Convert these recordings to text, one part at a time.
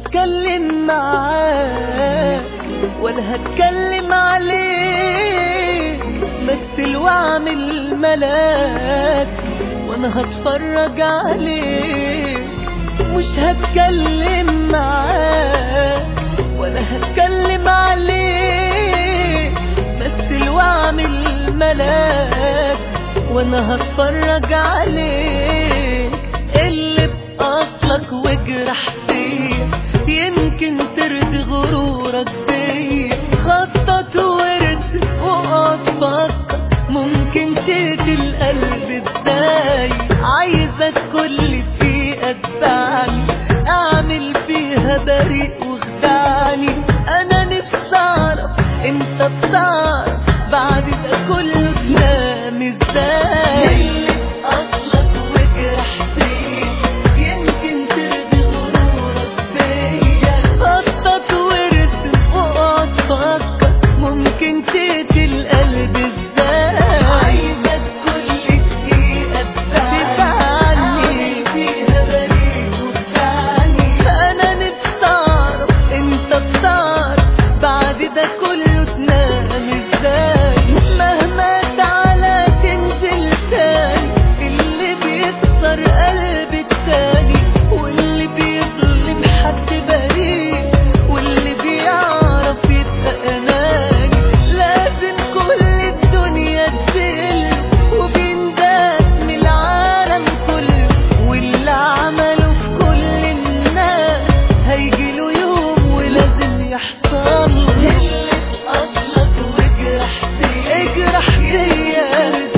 هتكلم معاك ولا هتكلم عليك مثل واعمل ملاك وانا هتفرج عليك مش هتكلم معاك ولا هتكلم عليك مثل واعمل ملاك وانا هتفرج عليك اللي باصلك واجرح فيا يمكن ترضي غرورك بيا خطط وارسم واقعد فكر ممكن تقتل قلبي ازاي عايزك كل دقيقة تبعني اعمل فيها بريء وخدعني انا نفسي اعرف انت بتعرف بعد ده كله تنام ازاي اصلك واجرح فيا يمكن ترضي غرورك بيا خطط وارسم واقعد فكر ممكن تقتل قلبي ازاي عايزك كل دقيقة تبعني فيها بريء وبتعني انا نفسي اعرف انت بتعرف بعد ده كله تنام ازاي مهما تعالى تنزل تاني اللي بيكسر قلبي التاني واللي بيظلم حد بريء واللي بيعرف يبقى اناني لازم كل الدنيا تزل وبينداس من العالم كله واللي عمله في كل الناس هيجيله يوم ولازم يحصل له اصلك واجرح فيا اجرح فيا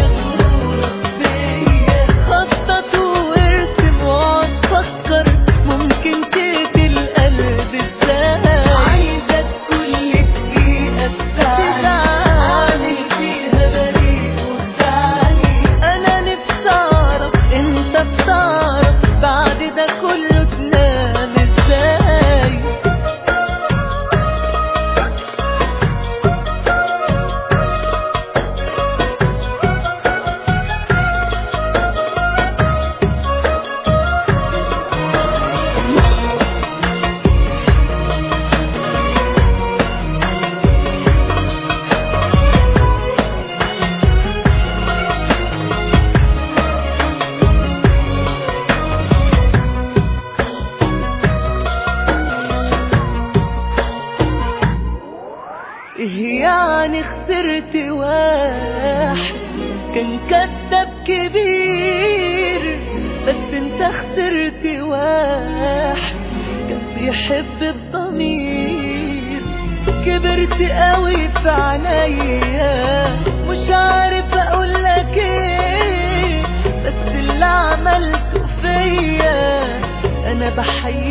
خطط وارسم واقعد فكر ممكن تقتل قلبي ازاي عايزك كل دقيقة تزعلني فيها بريء وتعني انا نفسي اعرف انت بتعرف بعد ده كله تنام ازاي إيه يعني خسرت واحد كان كذاب كبير بس انت خسرت واحد كان بيحب الضمير كبرت قوي في عينيا مش عارف اقول لك ايه بس اللي عملته فيا انا بحيي